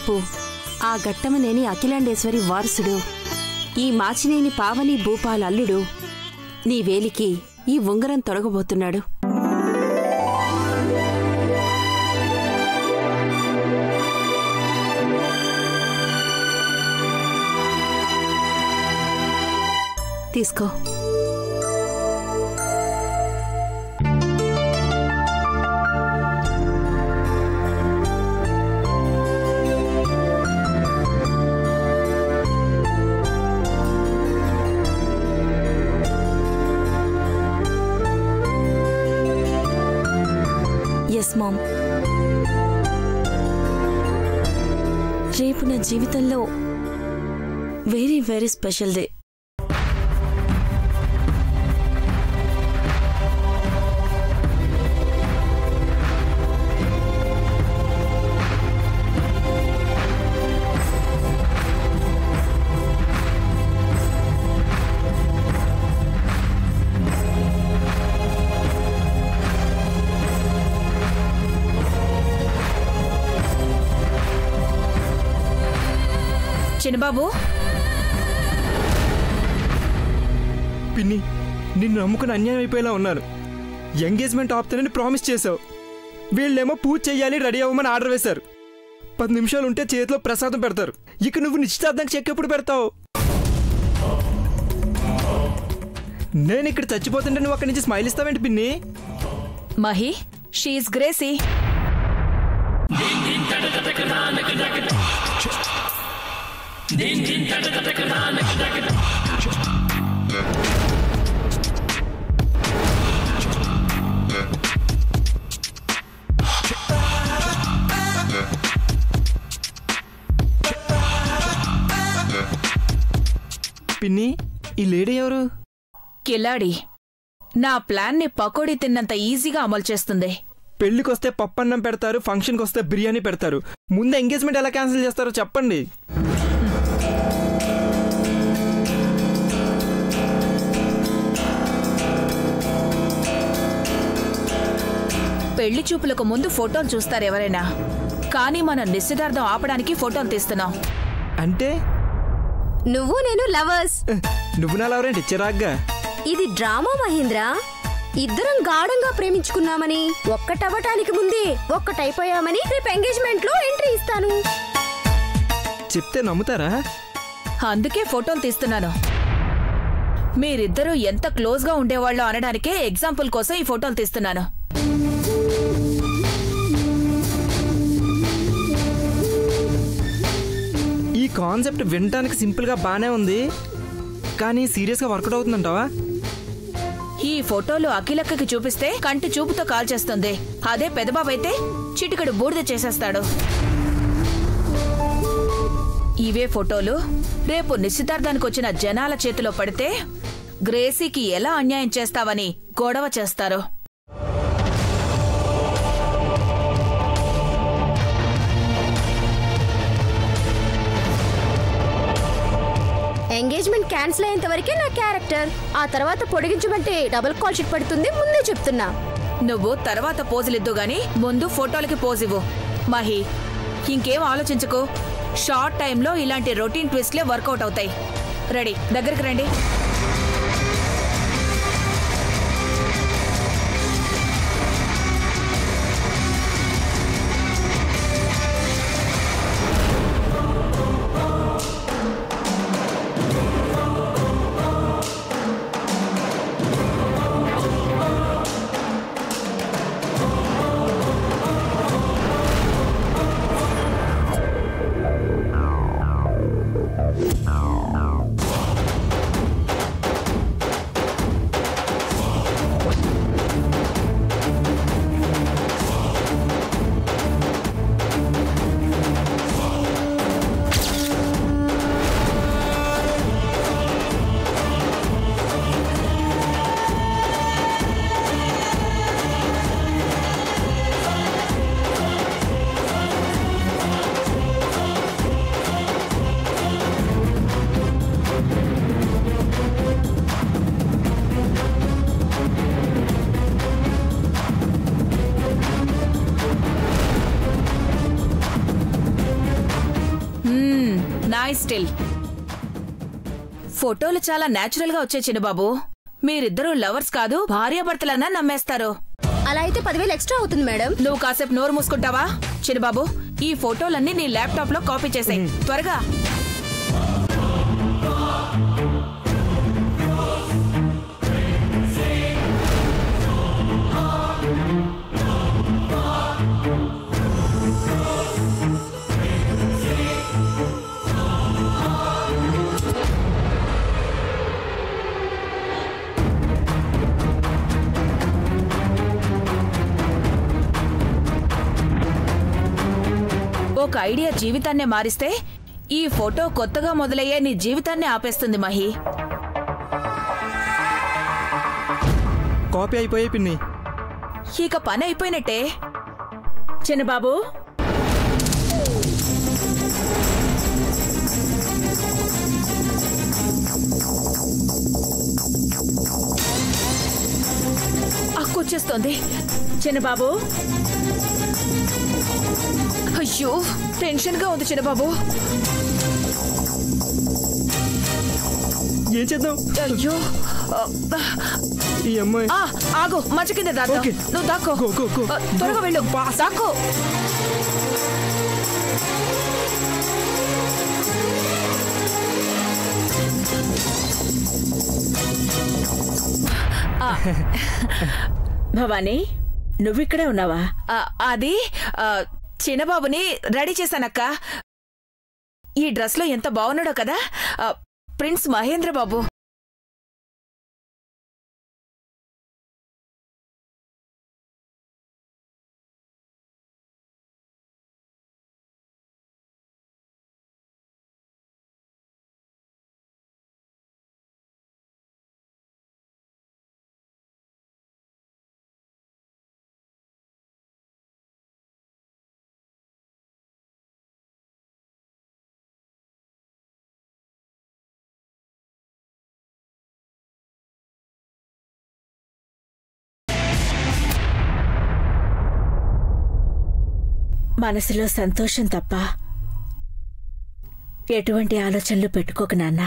రేపు ఆ ఘట్టమనేని అఖిలాండేశ్వరి వారసుడు ఈ మాచినేని పావని భూపాల అల్లుడు నీ వేలికి ఈ ఉంగరం తొలగబోతున్నాడు తీసుకో ఎస్ మామ్ రేపు నా జీవితంలో వెరీ వెరీ స్పెషల్ డే చిన్నబాబు పిన్ని నిన్ను నమ్ముకుని అన్యాయం అయిపోయేలా ఉన్నాను ఎంగేజ్మెంట్ ఆపుతానని ప్రామిస్ చేశావు వీళ్ళేమో పూజ చెయ్యాలి రెడీ అవ్వమని ఆర్డర్ వేశారు పది నిమిషాలు ఉంటే చేతిలో ప్రసాదం పెడతారు ఇక నువ్వు నిశ్చితార్థానికి చెక్ ఎప్పుడు పెడతావు నేను ఇక్కడ చచ్చిపోతుంటే నువ్వు అక్కడి నుంచి స్మైల్ ఇస్తావేంటి పిన్ని మహి షీఈ్ గ్రేసీ పిన్ని ఈ లేడీ ఎవరు కిలాడి నా ప్లాన్ని పకోడీ తిన్నంత ఈజీగా అమలు చేస్తుంది పెళ్లికొస్తే పప్పన్నం పెడతారు ఫంక్షన్కి వస్తే బిర్యానీ పెడతారు ముందు ఎంగేజ్మెంట్ ఎలా క్యాన్సిల్ చేస్తారో చెప్పండి పెళ్లి చూపులకు ముందు ఫోటోలు చూస్తారు ఎవరైనా కానీ మనం నిశ్చితార్థం ఆపడానికి ఫోటోలు తీస్తున్నాం అంటే నువ్వు నేను లవర్స్ eh, నువ్వు నా ఎవరేంటి చిరాగ్గా ఇది డ్రామా మహేంద్ర ఇద్దరం గాఢంగా ప్రేమించుకున్నామని ఒక్కటవ్వటానికి ముందే ఒక్కటైపోయామని రేపు ఎంగేజ్మెంట్ లో ఎంట్రీ ఇస్తాను చెప్తే నమ్ముతారా అందుకే ఫోటోలు తీస్తున్నాను మీరిద్దరూ ఎంత క్లోజ్గా ఉండేవాళ్ళు అనడానికే ఎగ్జాంపుల్ కోసం ఈ ఫోటోలు తీస్తున్నాను ఈ కాన్సెప్ట్ వినటానికి సింపుల్గా బాగానే ఉంది కానీ సీరియస్గా వర్కౌట్ అవుతుందంటావా ఈ ఫోటోలు అఖిలక్కకి చూపిస్తే కంటి చూపుతో కాల్చేస్తుంది అదే పెదబాబైతే చిటికడు బూడిద చేసేస్తాడు ఇవే ఫోటోలు రేపు నిశ్చితార్థానికి వచ్చిన జనాల చేతిలో పడితే గ్రేసీకి ఎలా అన్యాయం చేస్తావని గొడవ చేస్తారు ఎంగేజ్మెంట్ క్యాన్సిల్ అయ్యేంత వరకే నా క్యారెక్టర్ ఆ తర్వాత పొడిగించమంటే డబుల్ కాల్ షీట్ పడుతుంది ముందే చెప్తున్నా నువ్వు తర్వాత పోజులిద్దు గాని ముందు ఫోటోలకి పోజివ్వు మహి ఇంకేం ఆలోచించకు షార్ట్ టైంలో ఇలాంటి రొటీన్ ట్విస్ట్లే వర్కౌట్ అవుతాయి రెడీ దగ్గరికి రండి నైస్ స్టిల్ ఫోటోలు చాలా నేచురల్ గా వచ్చాయి చిన్నబాబు మీరిద్దరూ లవర్స్ కాదు భార్యాభర్తలన్నా నమ్మేస్తారు అలా అయితే పదివేలు ఎక్స్ట్రా అవుతుంది మేడం నువ్వు కాసేపు నోరు మూసుకుంటావా చిన్నబాబు ఈ ఫోటోలన్నీ నీ ల్యాప్టాప్ లో కాపీ చేసాయి త్వరగా ఒక ఐడియా జీవితాన్నే మారిస్తే ఈ ఫోటో కొత్తగా మొదలయ్యే నీ జీవితాన్ని ఆపేస్తుంది మహి కాపీ అయిపోయాయి పిన్ని ఇక పని అయిపోయినట్టే చిన్నబాబు అక్కొచ్చేస్తోంది చిన్నబాబు అయ్యో టెన్షన్ గా ఉంది చిన్నబాబు ఏం చేద్దాం అయ్యో ఆ, ఈ అమ్మాయి ఆ, ఆగు మంచ కింద దాక్కు ఓకే. నువ్వు దాక్కో గో, గో, గో. ఆ, త్వరగా వెళ్ళు దాక్కో భవానీ నువ్విక్కడే ఉన్నావా ఆ, అది ఆ, చిన్నబాబుని రెడీ చేశానక్క ఈ డ్రెస్ లో ఎంత బాగున్నాడో కదా ఆ, ప్రిన్స్ మహేంద్ర బాబు మనసులో సంతోషం తప్ప ఎటువంటి ఆలోచనలు పెట్టుకోకు నాన్నా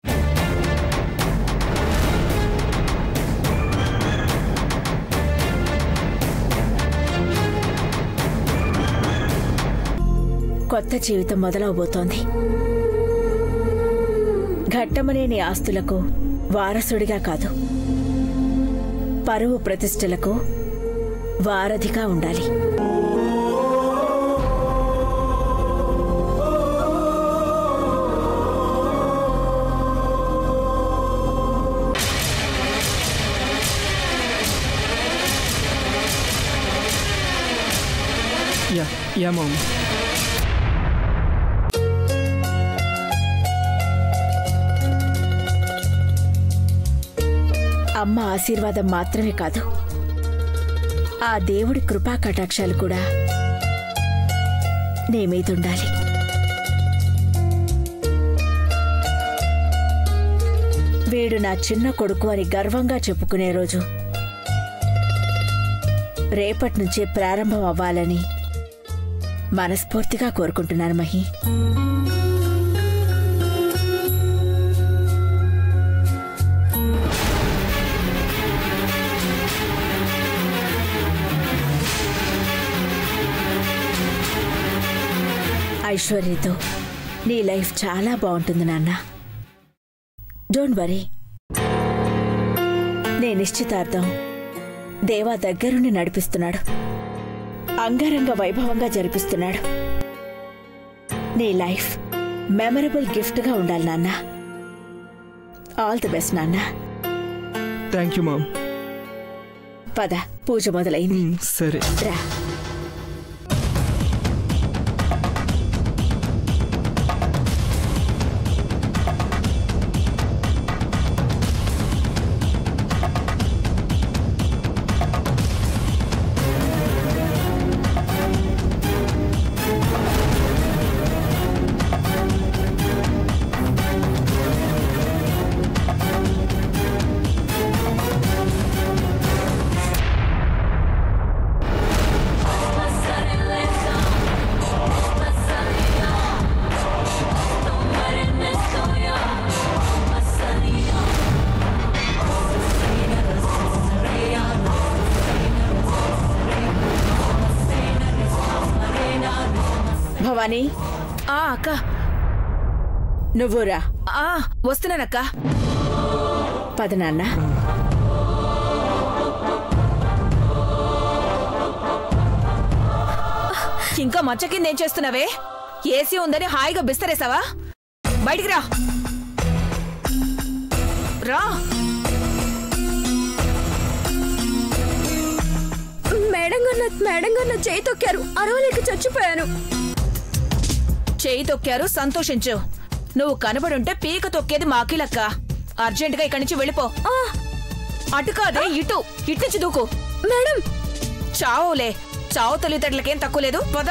కొత్త జీవితం మొదలవబోతోంది ఘట్టమనేని ఆస్తులకు వారసుడిగా కాదు పరువు ప్రతిష్టలకు వారధిగా ఉండాలి యా యా మామ్ అమ్మ ఆశీర్వాదం మాత్రమే కాదు ఆ దేవుడి కృపా కటాక్షాలు కూడా నీ మీదుండాలి వీడు నా చిన్న కొడుకు అని గర్వంగా చెప్పుకునే రోజు రేపటి నుంచే ప్రారంభం అవ్వాలని మనస్ఫూర్తిగా కోరుకుంటున్నాను మహి ఐశ్వర్యతో నీ లైఫ్ చాలా బాగుంటుంది నాన్న డోంట్ వరీ నీ నిశ్చితార్థం దేవా దగ్గరుండి నడిపిస్తున్నాడు అంగరంగ వైభవంగా జరిపిస్తున్నాడు నీ లైఫ్ మెమరబుల్ గిఫ్ట్గా ఉండాలి నాన్న ఆల్ ది బెస్ట్ నాన్న థ్యాంక్ యూ మామ్ పద పూజ మొదలైంది సరే రా భవానీ ఆ అక్క నువ్వురా ఆ వస్తున్నానక్క పద నాన్న ఇంకా మచ్చ కింద ఏం చేస్తున్నావే ఏసీ ఉందని హాయిగా బిస్తరేసావా బయటికి రా రా మేడం గారు నా మేడం గారు నా చేయి తొక్కారు అరవలేక చచ్చిపోయాను చేయి తొక్కారు సంతోషించు నువ్వు కనబడుంటే పీక తొక్కేది మాకిలక్క అర్జెంటుగా ఇక్కడి నుంచి వెళ్ళిపో ఆ, అటు కాదే ఇటు ఇటు నుంచి దూకు మేడం చావులే చావు తెలివితేటలకేం తక్కువ లేదు పద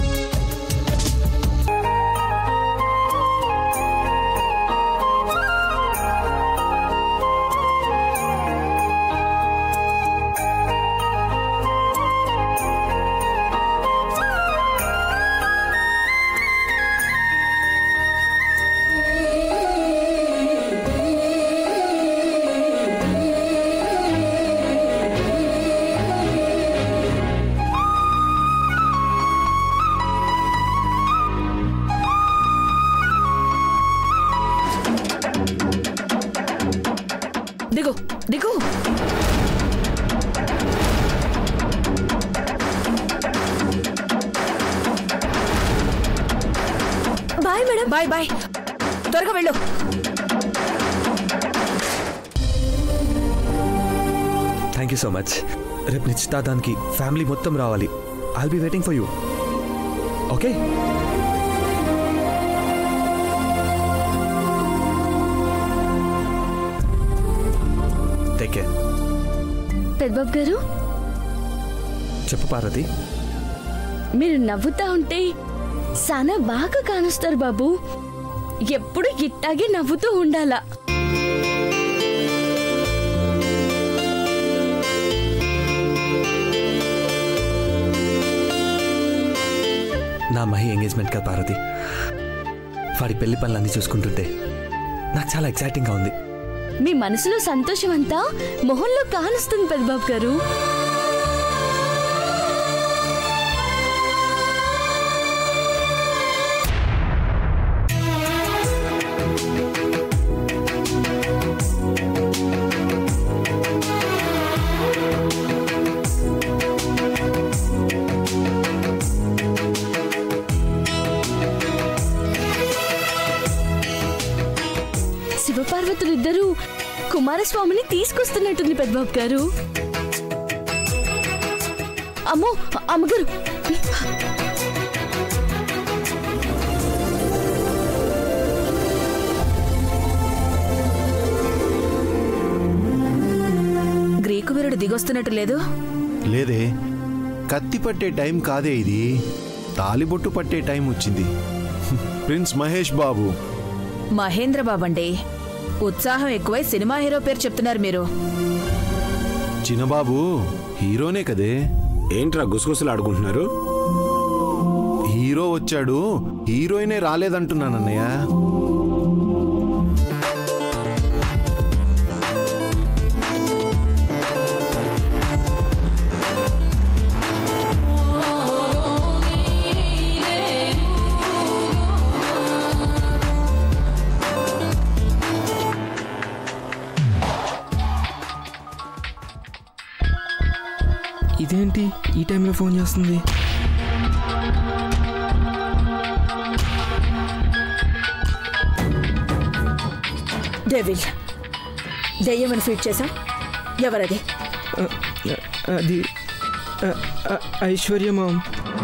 దిగు దిగు బాయ్ మేడం బాయ్ బాయ్ త్వరగా వెళ్ళు థ్యాంక్ యూ సో మచ్ రేపు నిశ్చితార్థానికి ఫ్యామిలీ మొత్తం రావాలి I'll be waiting for you okay take care పెద్దబాబు గారు చెప్పు పార్వతి మీరు నవ్వుతా ఉంటే చాలా బాగా కానొస్తారు బాబు ఎప్పుడు ఇట్టాగే నవ్వుతూ ఉండాలా నా మహి ఎంగేజ్మెంట్ కదా పార్వతి వాడి పెళ్లి పనులన్నీ చూసుకుంటుంటే నాకు చాలా ఎక్సైటింగ్గా ఉంది మీ మనసులో సంతోషం అంతా మొహంలో కానుస్తుంది పెద్దబాబు గారు శివపార్వతులు ఇద్దరు కుమారస్వామిని తీసుకొస్తున్నట్టుంది పెద్దబాబు గారు అమ్మో అమ్మగారు గ్రీకు వీరుడు దిగొస్తున్నట్టు లేదు లేదే కత్తి పట్టే టైం కాదే ఇది తాలిబొట్టు పట్టే టైం వచ్చింది ప్రిన్స్ మహేష్ బాబు మహేంద్ర బాబండి ఉత్సాహం ఎక్కువై సినిమా హీరో పేరు చెప్తున్నారు మీరు చిన్నబాబు హీరోనే కదే ఏంట్రా గుసగుసలు ఆడుకుంటున్నారు హీరో వచ్చాడు హీరోయినే రాలేదంటున్నానన్నయ్య ఇదేంటి ఈ టైంలో ఫోన్ చేస్తుంది డెవిల్ దెయ్యమని ఫీడ్ చేసాం ఎవరది ఆ, అది ఆ, ఆ, Aishwarya mom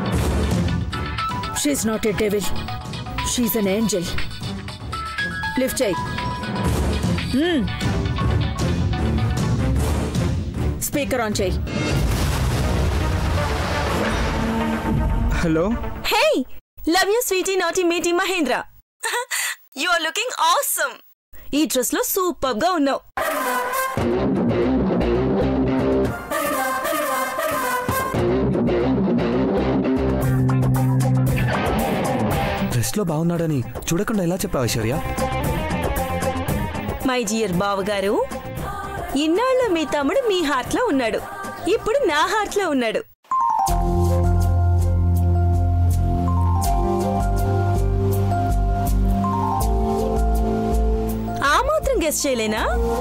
she's not a devil she's an angel lift చేయి స్పీకర్ ఆన్ చేయి hello Hey! Love you, sweetie, naughty, meaty Mahendra. you are looking awesome. ఈ డ్రెస్ లో సూపర్ గా ఉన్నావు డ్రెస్లో బాగున్నాడని చూడకుండా ఎలా చెప్పావు ఐశ్వర్య మై జియర్ బావగారు ఇన్నాళ్ళు మీ తమ్ముడు మీ హార్ట్ లో ఉన్నాడు ఇప్పుడు నా హార్ట్ లో ఉన్నాడు మాత్రం గెస్ట్ చేయలేనా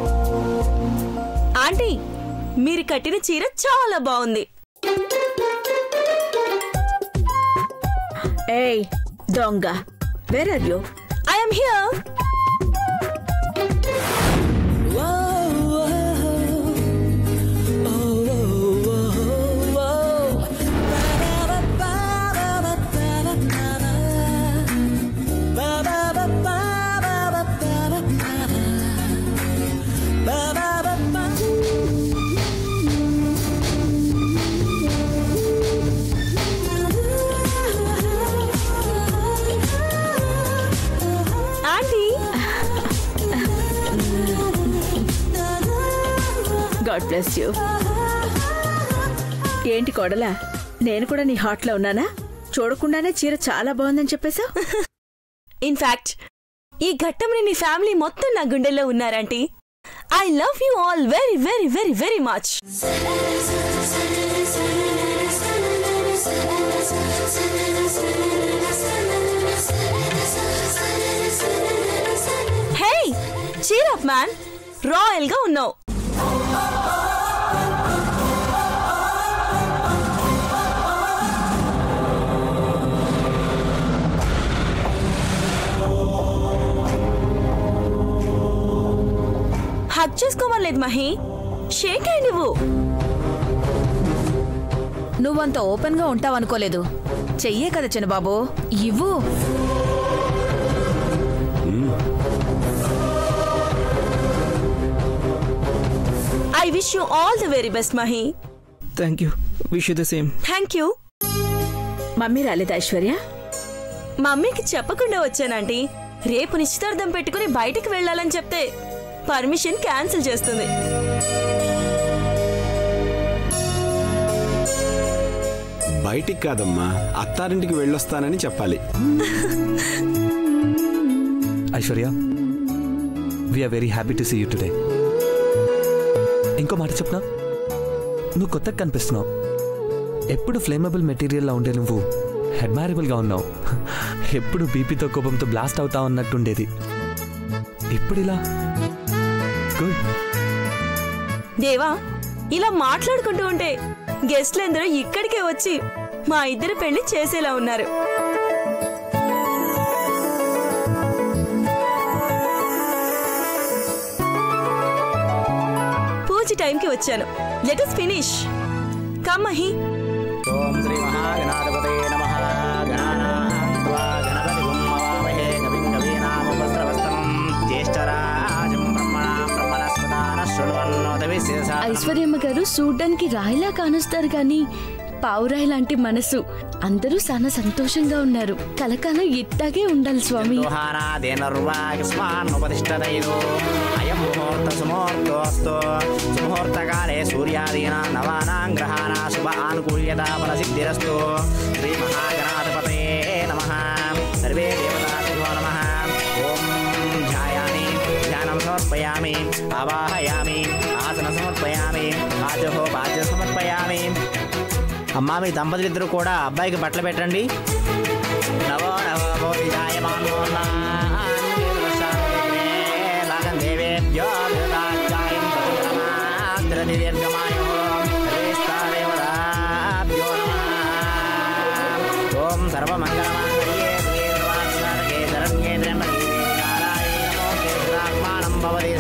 ఆంటీ మీరు కట్టిన చీర చాలా బాగుంది ఏయ్ దొంగ where are you I'm here aunty God bless you ఏంటి కొడలా నేను కూడా నీ హాట్లో ఉన్నానా చూడకుండానే చీర చాలా బాగుందని చెప్పేశావు ఇన్ఫాక్ట్ ఈ ఘట్టంని నీ ఫ్యామిలీ మొత్తం నా గుండెల్లో ఉన్నారంటీ I love you all very very very very much hey cheer up man royal గా ఉన్నావు హక్ చేసుకోమలేదు మహి షేక్ హ్యాండ్ ఇవ్వు నువ్వంత ఓపెన్ గా ఉంటావనుకోలేదు చెయ్యే కదా చిన్నబాబు ఇవ్వు I wish you all the very best Mahi thank you wish you the same thank you mummy రాలేదా ఐశ్వర్య మమ్మీకి చెప్పకుండా వచ్చానంటీ రేపు నిశ్చితార్థం పెట్టుకుని బయటికి వెళ్ళాలని చెప్తే పర్మిషన్ క్యాన్సిల్ చేస్తుంది బయటికి కాదమ్మా అత్తారింటికి వెళ్ళొస్తానని చెప్పాలి Aishwarya we are very happy to see you today ఇంకో మాట చెప్పనా నువ్వు కొత్తగా కనిపిస్తున్నావు ఎప్పుడు ఫ్లేమబుల్ మెటీరియల్లా ఉండే నువ్వు అడ్మైరబుల్గా ఉన్నావు ఎప్పుడు బీపీతో కోపంతో బ్లాస్ట్ అవుతా ఉన్నట్టుండేది ఇప్పుడు ఇలా గుడ్ దేవా ఇలా మాట్లాడుకుంటూ ఉంటే గెస్ట్లందరూ ఇక్కడికే వచ్చి మా ఇద్దరు పెళ్లి చేసేలా ఉన్నారు పూజ టైంకి వచ్చాను let us finish come Mahi ఓం శ్రీ మహాగణాధిపతే నమ గణానాన్వా గణపతి గుమ్మవామహే కవిం కవీనాముపస్రవస్తమం జ్యేష్ఠరాజం బ్రహ్మణాం బ్రహ్మణస్పదాన శృణ్వన్నోత విశేష ఐశ్వర్యమ్మ గారు చూడ్డానికి రాయిలా కానుస్తారు కానీ పావురాయి లాంటి మనసు అందరూ చాలా సంతోషంగా ఉన్నారు కలకాలం ఇట్టాగే ఉండాలి స్వామి దోహానాదేనర్వాయుష్మాన్నుపతిష్టదైదో అయం ముహూర్త సుముహూర్తోస్తు సుముహూర్తకాలే సూర్యాదీనా నవానాం గ్రహాణా శుభ ఆనుకూల్యత ఫలసిద్ధిరస్తు శ్రీ మహాగణాధిపతే నమ సర్వే దేవతాభ్యో నమ ఓం ధ్యాయామి ధ్యానం సమర్పయామి ఆవాహయామి ఆసన సమర్పయామి ఆజహో బాధ్య సమర్పయామి అమ్మా మీ దంపతులిద్దరూ కూడా అబ్బాయికి బట్టలు పెట్టండి నవో నవో మోదిజాయమానో లాగం దేవేభ్యో విరదాచాయం ప్రతిరమాద్రది దీర్ఘమాయో సర్వేస్తాదేవతాభ్యో నమః ఓం సర్వమంగళమాంగళ్యే శ్రీ సర్వార్థసాధకే శరణ్యే త్ర్యంబకే నారాయణే నమోస్తే సదాత్మానం భవతి